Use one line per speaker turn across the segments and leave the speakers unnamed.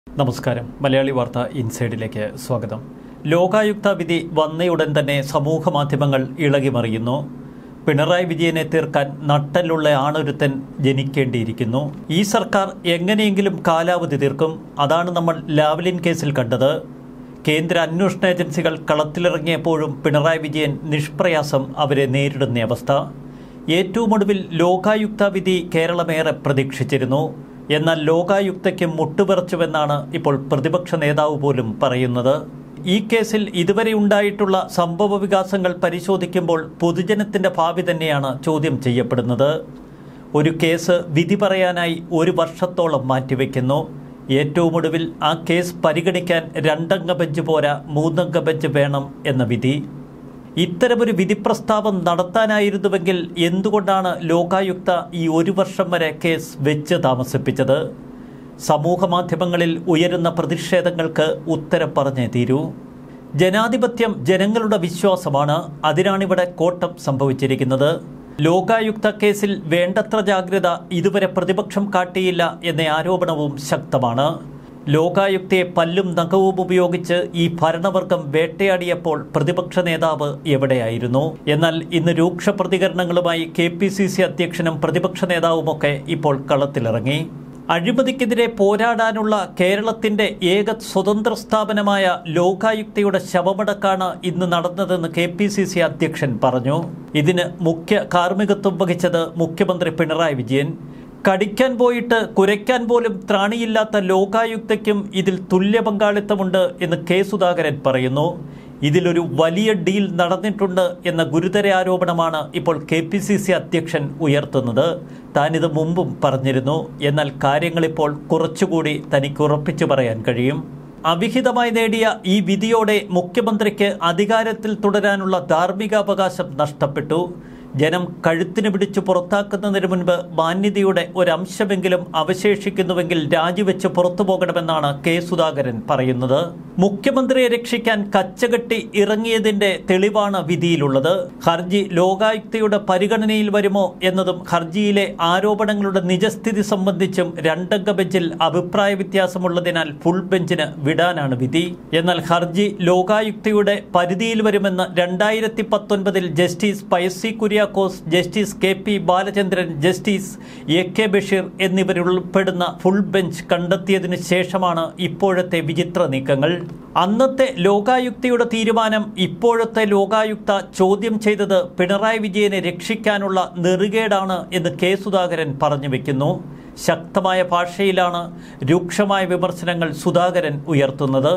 നമസ്കാരം മലയാളി വാർത്ത ഇൻസൈഡിലേക്ക് സ്വാഗതം ലോകായുക്ത വിധി വന്നയുടൻ തന്നെ സമൂഹ മാധ്യമങ്ങൾ ഇളകിമറിയുന്നു പിണറായി വിജയനെ തീർക്കാൻ നട്ടലുള്ള ആണൊരുത്തൻ ജനിക്കേണ്ടിയിരിക്കുന്നു ഈ സർക്കാർ എങ്ങനെയെങ്കിലും കാലാവധി തീർക്കും അതാണ് നമ്മൾ ലാവ്ലിൻ കേസിൽ കണ്ടത് കേന്ദ്ര അന്വേഷണ ഏജൻസികൾ കളത്തിലിറങ്ങിയപ്പോഴും പിണറായി വിജയൻ നിഷ്പ്രയാസം അവരെ നേരിടുന്ന അവസ്ഥ ഏറ്റവും ഒടുവിൽ ലോകായുക്ത വിധി കേരളമേറെ പ്രതീക്ഷിച്ചിരുന്നു എന്നാൽ ലോകായുക്തയ്ക്ക് മുട്ടുപറച്ചുവെന്നാണ് ഇപ്പോൾ പ്രതിപക്ഷ നേതാവ് പോലും പറയുന്നത് ഈ കേസിൽ ഇതുവരെ ഉണ്ടായിട്ടുള്ള സംഭവ വികാസങ്ങൾ പരിശോധിക്കുമ്പോൾ പൊതുജനത്തിന്റെ ഭാവി തന്നെയാണ് ചോദ്യം ചെയ്യപ്പെടുന്നത് ഒരു കേസ് വിധി പറയാനായി ഒരു വർഷത്തോളം മാറ്റിവെക്കുന്നു ഏറ്റവും ഒടുവിൽ ആ കേസ് പരിഗണിക്കാൻ രണ്ടംഗ ബെഞ്ച് പോരാ മൂന്നംഗ ബെഞ്ച് വേണം എന്ന വിധി ഇത്തരമൊരു വിധിപ്രസ്താവം നടത്താനായിരുന്നുവെങ്കിൽ എന്തുകൊണ്ടാണ് ലോകായുക്ത ഈ ഒരു വർഷം വരെ കേസ് വെച്ച് താമസിപ്പിച്ചത് സമൂഹ മാധ്യമങ്ങളിൽ ഉയരുന്ന പ്രതിഷേധങ്ങൾക്ക് ഉത്തരം പറഞ്ഞേ തീരൂ ജനാധിപത്യം ജനങ്ങളുടെ വിശ്വാസമാണ് അതിനാണിവിടെ കോട്ടം സംഭവിച്ചിരിക്കുന്നത് ലോകായുക്ത കേസിൽ വേണ്ടത്ര ജാഗ്രത ഇതുവരെ പ്രതിപക്ഷം കാട്ടിയില്ല എന്ന ആരോപണവും ശക്തമാണ് ലോകായുക്തയെ പല്ലും നഖവും ഉപയോഗിച്ച് ഈ ഭരണവർഗം വേട്ടയാടിയപ്പോൾ പ്രതിപക്ഷ നേതാവ് എവിടെയായിരുന്നു എന്നാൽ ഇന്ന് രൂക്ഷ പ്രതികരണങ്ങളുമായി കെ പി സി സി അധ്യക്ഷനും പ്രതിപക്ഷ നേതാവുമൊക്കെ ഇപ്പോൾ കളത്തിലിറങ്ങി അഴിമതിക്കെതിരെ പോരാടാനുള്ള കേരളത്തിന്റെ ഏക സ്വതന്ത്ര സ്ഥാപനമായ ലോകായുക്തയുടെ ശവമടക്കാണ് ഇന്ന് നടന്നതെന്ന് കെ പി സി സി അധ്യക്ഷൻ പറഞ്ഞു ഇതിന് മുഖ്യ കാർമ്മികത്വം വഹിച്ചത് മുഖ്യമന്ത്രി പിണറായി വിജയൻ കടിക്കാൻ പോയിട്ട് കുരയ്ക്കാൻ പോലും ത്രാണിയില്ലാത്ത ലോകായുക്തയ്ക്കും ഇതിൽ തുല്യ പങ്കാളിത്തമുണ്ട് എന്ന് കെ സുധാകരൻ പറയുന്നു ഇതിലൊരു വലിയ ഡീൽ നടന്നിട്ടുണ്ട് എന്ന ഗുരുതര ആരോപണമാണ് ഇപ്പോൾ കെ പി സി സി അധ്യക്ഷൻ ഉയർത്തുന്നത് താനിത് മുമ്പും പറഞ്ഞിരുന്നു എന്നാൽ കാര്യങ്ങളിപ്പോൾ കുറച്ചുകൂടി തനിക്ക് ഉറപ്പിച്ചു പറയാൻ കഴിയും അവിഹിതമായി നേടിയ ഈ വിധിയോടെ മുഖ്യമന്ത്രിക്ക് അധികാരത്തിൽ തുടരാനുള്ള ധാർമ്മികാവകാശം നഷ്ടപ്പെട്ടു ജനം കഴുത്തിന് പിടിച്ച് പുറത്താക്കുന്നതിന് മുൻപ് മാന്യതയുടെ ഒരംശമെങ്കിലും അവശേഷിക്കുന്നുവെങ്കിൽ രാജിവെച്ച് പുറത്തു പോകണമെന്നാണ് കെ സുധാകരൻ പറയുന്നത് മുഖ്യമന്ത്രിയെ രക്ഷിക്കാൻ കച്ചകെട്ടി ഇറങ്ങിയതിന്റെ തെളിവാണ് വിധിയിലുള്ളത് ഹർജി ലോകായുക്തയുടെ പരിഗണനയിൽ വരുമോ എന്നതും ഹർജിയിലെ ആരോപണങ്ങളുടെ നിജസ്ഥിതി സംബന്ധിച്ചും രണ്ടംഗ ബെഞ്ചിൽ അഭിപ്രായ വ്യത്യാസമുള്ളതിനാൽ ഫുൾ ബെഞ്ചിന് വിടാനാണ് വിധി എന്നാൽ ഹർജി ലോകായുക്തയുടെ പരിധിയിൽ വരുമെന്ന് രണ്ടായിരത്തി പത്തൊൻപതിൽ justice Pius C Kuriakose justice K P Balachandran justice A K Basheer എന്നിവരുൾപ്പെടുന്ന ഫുൾ ബെഞ്ച് കണ്ടെത്തിയതിനു ശേഷമാണ് ഇപ്പോഴത്തെ വിചിത്ര നീക്കങ്ങൾ അന്നത്തെ ലോകായുക്തയുടെ തീരുമാനം ഇപ്പോഴത്തെ ലോകായുക്ത ചോദ്യം ചെയ്തത് പിണറായി വിജയനെ രക്ഷിക്കാനുള്ള നെറുകേടാണ് എന്ന് കെ സുധാകരൻ പറഞ്ഞു വെക്കുന്നു ശക്തമായ ഭാഷയിലാണ് രൂക്ഷമായ വിമർശനങ്ങൾ സുധാകരൻ ഉയർത്തുന്നത്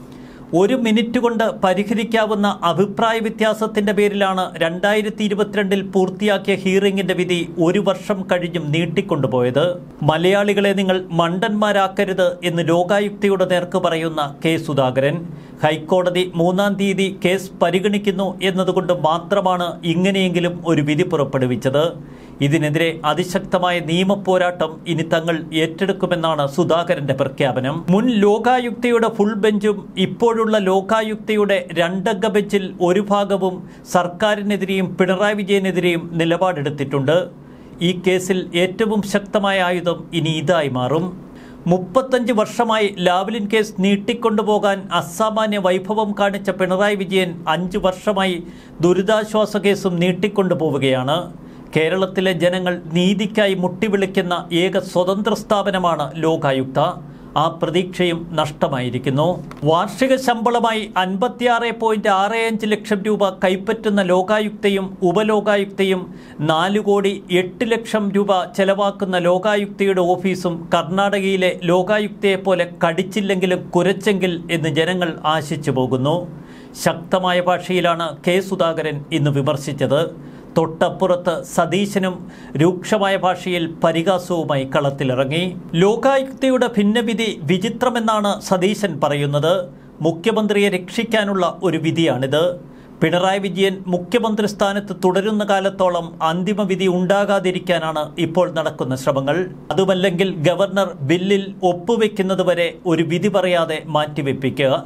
ഒരു മിനിറ്റ് കൊണ്ട് പരിഹരിക്കാവുന്ന അഭിപ്രായ വ്യത്യാസത്തിന്റെ പേരിലാണ് രണ്ടായിരത്തി ഇരുപത്തിരണ്ടിൽ പൂർത്തിയാക്കിയ ഹിയറിംഗിന്റെ വിധി ഒരു വർഷം കഴിഞ്ഞും നീട്ടിക്കൊണ്ടുപോയത് മലയാളികളെ നിങ്ങൾ മണ്ടന്മാരാക്കരുത് എന്ന് ലോകായുക്തയുടെ നേർക്ക് പറയുന്ന കെ സുധാകരൻ ഹൈക്കോടതി മൂന്നാം തീയതി കേസ് പരിഗണിക്കുന്നു എന്നതുകൊണ്ട് മാത്രമാണ് ഇങ്ങനെയെങ്കിലും ഒരു വിധി പുറപ്പെടുവിച്ചത് ഇതിനെതിരെ അതിശക്തമായ നിയമപോരാട്ടം ഇനി തങ്ങൾ ഏറ്റെടുക്കുമെന്നാണ് സുധാകരന്റെ പ്രഖ്യാപനം മുൻ ലോകായുക്തയുടെ ഫുൾ ബെഞ്ചും ഇപ്പോഴുള്ള ലോകായുക്തയുടെ രണ്ടംഗ ബെഞ്ചിൽ ഒരു ഭാഗവും സർക്കാരിനെതിരെയും പിണറായി വിജയനെതിരെയും നിലപാടെടുത്തിട്ടുണ്ട് ഈ കേസിൽ ഏറ്റവും ശക്തമായ ആയുധം ഇനി ഇതായി മാറും മുപ്പത്തഞ്ച് വർഷമായി ലാവ്ലിൻ കേസ് നീട്ടിക്കൊണ്ടുപോകാൻ അസാമാന്യ വൈഭവം കാണിച്ച പിണറായി വിജയൻ അഞ്ച് വർഷമായി ദുരിതാശ്വാസ കേസും നീട്ടിക്കൊണ്ടുപോവുകയാണ് കേരളത്തിലെ ജനങ്ങൾ നീതിക്കായി മുട്ടിവിളിക്കുന്ന ഏക സ്വതന്ത്ര സ്ഥാപനമാണ് ലോകായുക്ത ആ പ്രതീക്ഷയും നഷ്ടമായിരിക്കുന്നു വാർഷിക ശമ്പളമായി അൻപത്തിയാറ് പോയിന്റ് ആറ് അഞ്ച് ലക്ഷം രൂപ കൈപ്പറ്റുന്ന ലോകായുക്തയും ഉപലോകായുക്തയും നാല് കോടി എട്ട് ലക്ഷം രൂപ ചെലവാക്കുന്ന ലോകായുക്തയുടെ ഓഫീസും കർണാടകയിലെ ലോകായുക്തയെ പോലെ കടിച്ചില്ലെങ്കിലും കുരച്ചെങ്കിൽ എന്ന് ജനങ്ങൾ ആശിച്ചു പോകുന്നു ശക്തമായ ഭാഷയിലാണ് കെ സുധാകരൻ ഇന്ന് വിമർശിച്ചത് തൊട്ടപ്പുറത്ത് സതീശനും രൂക്ഷമായ ഭാഷയിൽ പരിഹാസവുമായി കളത്തിലിറങ്ങി ലോകായുക്തയുടെ ഭിന്നവിധി വിചിത്രമെന്നാണ് സതീശൻ പറയുന്നത് മുഖ്യമന്ത്രിയെ രക്ഷിക്കാനുള്ള ഒരു വിധിയാണിത് പിണറായി വിജയൻ മുഖ്യമന്ത്രി സ്ഥാനത്ത് തുടരുന്ന കാലത്തോളം അന്തിമ വിധി ഉണ്ടാകാതിരിക്കാനാണ് ഇപ്പോൾ നടക്കുന്ന ശ്രമങ്ങൾ അതുമല്ലെങ്കിൽ ഗവർണർ ബില്ലിൽ ഒപ്പുവെക്കുന്നതുവരെ ഒരു വിധി പറയാതെ മാറ്റിവെപ്പിക്കുക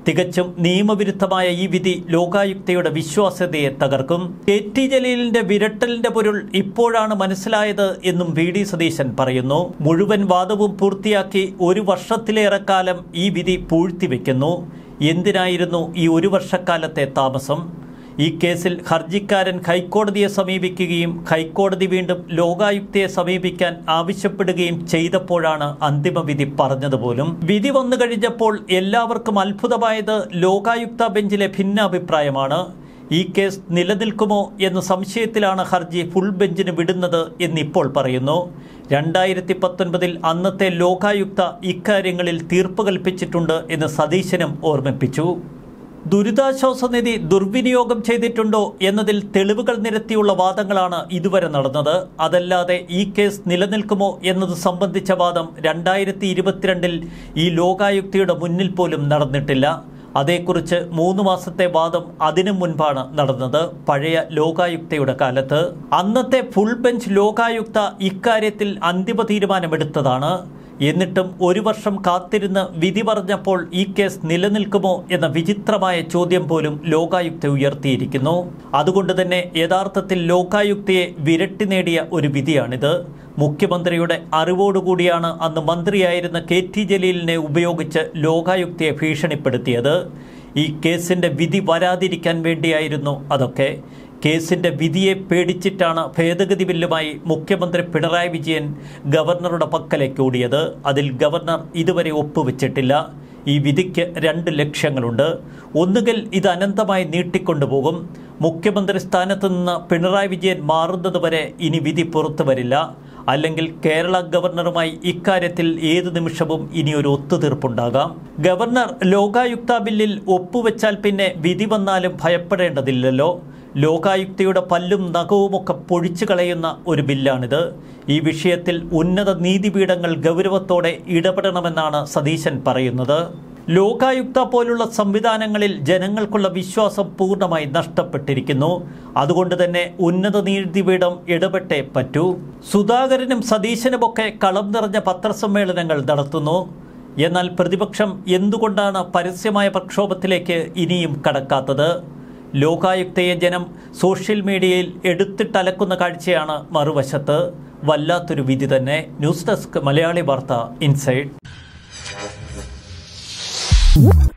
തികച്ചും നിയമവിരുദ്ധമായ ഈ വിധി ലോകായുക്തയുടെ വിശ്വാസ്യതയെ തകർക്കും കെ ടി ജലീലിന്റെ വിരട്ടലിന്റെ പൊരുൾ ഇപ്പോഴാണ് മനസ്സിലായത് എന്നും വി ഡി സതീശൻ പറയുന്നു മുഴുവൻ വാദവും പൂർത്തിയാക്കി ഒരു വർഷത്തിലേറെ കാലം ഈ വിധി പൂഴ്ത്തിവെക്കുന്നു എന്തിനായിരുന്നു ഈ ഒരു വർഷക്കാലത്തെ താമസം ഈ കേസിൽ ഹർജിക്കാരൻ ഹൈക്കോടതിയെ സമീപിക്കുകയും ഹൈക്കോടതി വീണ്ടും ലോകായുക്തയെ സമീപിക്കാൻ ആവശ്യപ്പെടുകയും ചെയ്തപ്പോഴാണ് അന്തിമവിധി പറഞ്ഞതുപോലും വിധി വന്നു കഴിഞ്ഞപ്പോൾ എല്ലാവർക്കും അത്ഭുതമായത് ലോകായുക്ത ബെഞ്ചിലെ ഭിന്നാഭിപ്രായമാണ് ഈ കേസ് നിലനിൽക്കുമോ എന്ന സംശയത്തിലാണ് ഹർജി ഫുൾ ബെഞ്ചിന് വിടുന്നത് എന്നിപ്പോൾ പറയുന്നു രണ്ടായിരത്തി പത്തൊൻപതിൽ അന്നത്തെ ലോകായുക്ത ഇക്കാര്യങ്ങളിൽ തീർപ്പ് കൽപ്പിച്ചിട്ടുണ്ട് എന്ന് സതീശനും ഓർമ്മിപ്പിച്ചു ദുരിതാശ്വാസ നിധി ദുർവിനിയോഗം ചെയ്തിട്ടുണ്ടോ എന്നതിൽ തെളിവുകൾ നിരത്തിയുള്ള വാദങ്ങളാണ് ഇതുവരെ നടന്നത് അതല്ലാതെ ഈ കേസ് നിലനിൽക്കുമോ എന്നത് സംബന്ധിച്ച വാദം രണ്ടായിരത്തി ഇരുപത്തിരണ്ടിൽ ഈ ലോകായുക്തയുടെ മുന്നിൽ പോലും നടന്നിട്ടില്ല അതേക്കുറിച്ച് മൂന്ന് മാസത്തെ വാദം അതിനു മുൻപാണ് നടന്നത് പഴയ ലോകായുക്തയുടെ കാലത്ത് അന്നത്തെ ഫുൾ ബെഞ്ച് ലോകായുക്ത ഇക്കാര്യത്തിൽ അന്തിമ തീരുമാനമെടുത്തതാണ് എന്നിട്ടും ഒരു വർഷം കാത്തിരുന്ന് വിധി പറഞ്ഞപ്പോൾ ഈ കേസ് നിലനിൽക്കുമോ എന്ന വിചിത്രമായ ചോദ്യം പോലും ലോകായുക്ത ഉയർത്തിയിരിക്കുന്നു അതുകൊണ്ട് തന്നെ യഥാർത്ഥത്തിൽ ലോകായുക്തയെ വിരട്ടി നേടിയ ഒരു വിധിയാണിത് മുഖ്യമന്ത്രിയുടെ അറിവോടുകൂടിയാണ് അന്ന് മന്ത്രിയായിരുന്ന കെ ടി ജലീലിനെ ഉപയോഗിച്ച് ലോകായുക്തയെ ഭീഷണിപ്പെടുത്തിയത് ഈ കേസിന്റെ വിധി വരാതിരിക്കാൻ വേണ്ടിയായിരുന്നു അതൊക്കെ കേസിന്റെ വിധിയെ പേടിച്ചിട്ടാണ് ഭേദഗതി ബില്ലുമായി മുഖ്യമന്ത്രി പിണറായി വിജയൻ ഗവർണറുടെ പക്കലേക്ക് ഓടിയത് അതിൽ ഗവർണർ ഇതുവരെ ഒപ്പുവെച്ചിട്ടില്ല ഈ വിധിക്ക് രണ്ട് ലക്ഷ്യങ്ങളുണ്ട് ഒന്നുകിൽ ഇത് അനന്തമായി നീട്ടിക്കൊണ്ടുപോകും മുഖ്യമന്ത്രി സ്ഥാനത്ത് നിന്ന് പിണറായി വിജയൻ മാറുന്നതുവരെ ഇനി വിധി പുറത്തു വരില്ല അല്ലെങ്കിൽ കേരള ഗവർണറുമായി ഇക്കാര്യത്തിൽ ഏതു നിമിഷവും ഇനി ഒരു ഒത്തുതീർപ്പുണ്ടാകാം ഗവർണർ ലോകായുക്ത ബില്ലിൽ ഒപ്പുവെച്ചാൽ പിന്നെ വിധി വന്നാലും ഭയപ്പെടേണ്ടതില്ലല്ലോ ലോകായുക്തയുടെ പല്ലും നഖവുമൊക്കെ പൊഴിച്ചു കളയുന്ന ഒരു ബില്ലാണിത് ഈ വിഷയത്തിൽ ഉന്നത നീതിപീഠങ്ങൾ ഗൗരവത്തോടെ ഇടപെടണമെന്നാണ് സതീശൻ പറയുന്നത് ലോകായുക്ത പോലുള്ള സംവിധാനങ്ങളിൽ ജനങ്ങൾക്കുള്ള വിശ്വാസം പൂർണ്ണമായി നഷ്ടപ്പെട്ടിരിക്കുന്നു അതുകൊണ്ട് തന്നെ ഉന്നത നീതിപീഠം ഇടപെട്ടേ പറ്റൂ സുധാകരനും സതീശനുമൊക്കെ കളം നിറഞ്ഞ പത്രസമ്മേളനങ്ങൾ നടത്തുന്നു എന്നാൽ പ്രതിപക്ഷം എന്തുകൊണ്ടാണ് പരസ്യമായ പ്രക്ഷോഭത്തിലേക്ക് ഇനിയും കടക്കാത്തത് ലോകായുക്തയെ ജനം സോഷ്യൽ മീഡിയയിൽ എടുത്തിട്ടലക്കുന്ന കാഴ്ചയാണ് മറുവശത്ത് വല്ലാത്തൊരു വിധി തന്നെ ന്യൂസ് ഡെസ്ക് മലയാളി വാർത്ത ഇൻസൈഡ്